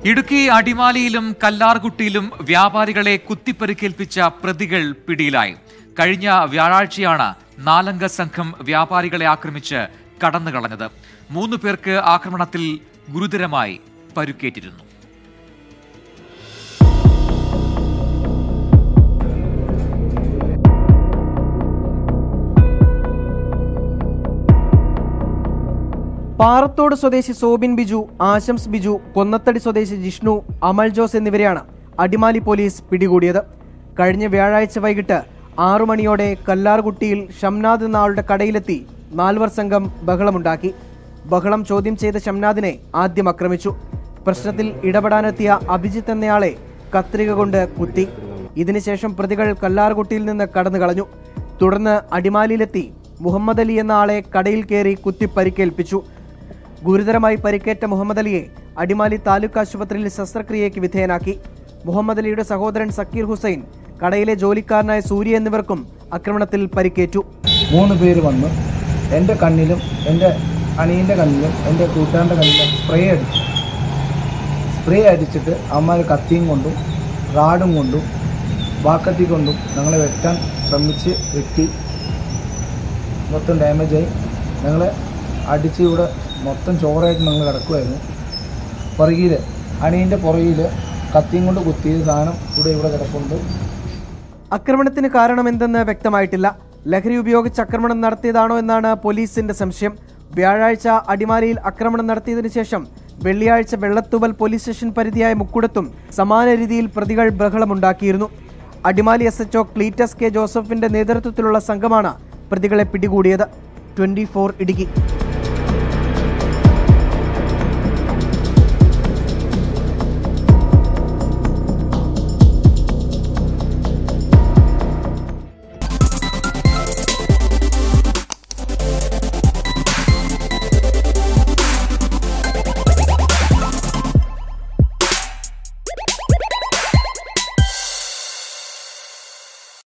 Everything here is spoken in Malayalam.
ഇടുക്കി അടിമാലിയിലും കല്ലാർകുട്ടിയിലും വ്യാപാരികളെ കുത്തിപ്പരിക്കേൽപ്പിച്ച പ്രതികൾ പിടിയിലായി കഴിഞ്ഞ വ്യാഴാഴ്ചയാണ് നാലംഗ സംഘം വ്യാപാരികളെ ആക്രമിച്ച് കടന്നുകളഞ്ഞത് മൂന്ന് പേർക്ക് ആക്രമണത്തിൽ ഗുരുതരമായി പരുക്കേറ്റിരുന്നു പാറത്തോട് സ്വദേശി സോബിൻ ബിജു ആശംസ് ബിജു കൊന്നത്തടി സ്വദേശി ജിഷ്ണു അമൽ ജോസ് എന്നിവരെയാണ് അടിമാലി പോലീസ് പിടികൂടിയത് കഴിഞ്ഞ വ്യാഴാഴ്ച വൈകിട്ട് ആറു മണിയോടെ കല്ലാർകുട്ടിയിൽ ഷംനാദ് എന്ന ആളുടെ കടയിലെത്തി നാൽവർ സംഘം ബഹളമുണ്ടാക്കി ബഹളം ചോദ്യം ചെയ്ത ഷംനാദിനെ ആദ്യം ആക്രമിച്ചു പ്രശ്നത്തിൽ ഇടപെടാനെത്തിയ അഭിജിത്ത് എന്നയാളെ കത്രിക കൊണ്ട് കുത്തി ഇതിനുശേഷം പ്രതികൾ കല്ലാർകുട്ടിയിൽ നിന്ന് കടന്നു കളഞ്ഞു തുടർന്ന് അടിമാലിയിലെത്തി മുഹമ്മദ് അലി എന്ന ആളെ കടയിൽ കയറി കുത്തി പരിക്കേൽപ്പിച്ചു ഗുരുതരമായി പരിക്കേറ്റ മുഹമ്മദ് അലിയെ അടിമാലി താലൂക്ക് ആശുപത്രിയിൽ ശസ്ത്രക്രിയയ്ക്ക് വിധേയനാക്കി മുഹമ്മദ് അലിയുടെ സഹോദരൻ സക്കീർ ഹുസൈൻ കടയിലെ ജോലിക്കാരനായ സൂര്യ എന്നിവർക്കും ആക്രമണത്തിൽ പരിക്കേറ്റു മൂന്ന് പേര് വന്ന് എൻ്റെ കണ്ണിലും എൻ്റെ അണിയൻ്റെ കണ്ണിലും എൻ്റെ കൂട്ടുകാരൻ്റെ കണ്ണിലും സ്പ്രേ അടിച്ചു സ്പ്രേ അടിച്ചിട്ട് അമ്മ കത്തിയും കൊണ്ടും റാഡും കൊണ്ടും വാക്കത്തി കൊണ്ടും ഞങ്ങളെ വെട്ടാൻ ശ്രമിച്ച് വെട്ടി മൊത്തം ഡാമേജായി ഞങ്ങളെ അടിച്ച് ഇവിടെ മൊത്തം ചോറായിട്ട് ഞങ്ങൾ കിടക്കുമായിരുന്നു പുറകിൽ അണിയൻ്റെ പുറകിൽ കത്തിയും കൊണ്ട് കുത്തിയ സാധനം ഇവിടെ ഇവിടെ കിടപ്പുണ്ട് ആക്രമണത്തിന് കാരണമെന്തെന്ന് വ്യക്തമായിട്ടില്ല ലഹരി ഉപയോഗിച്ച് ആക്രമണം നടത്തിയതാണോ എന്നാണ് പോലീസിന്റെ സംശയം വ്യാഴാഴ്ച അടിമാലിയിൽ ആക്രമണം നടത്തിയതിനു ശേഷം വെള്ളിയാഴ്ച വെള്ളത്തൂവൽ പോലീസ് സ്റ്റേഷൻ പരിധിയായ മുക്കുടത്തും സമാന രീതിയിൽ പ്രതികൾ ബഹളമുണ്ടാക്കിയിരുന്നു Adimali S HO Cletus K ജോസഫിന്റെ നേതൃത്വത്തിലുള്ള സംഘമാണ് പ്രതികളെ പിടികൂടിയത് ട്വന്റി ഇടുക്കി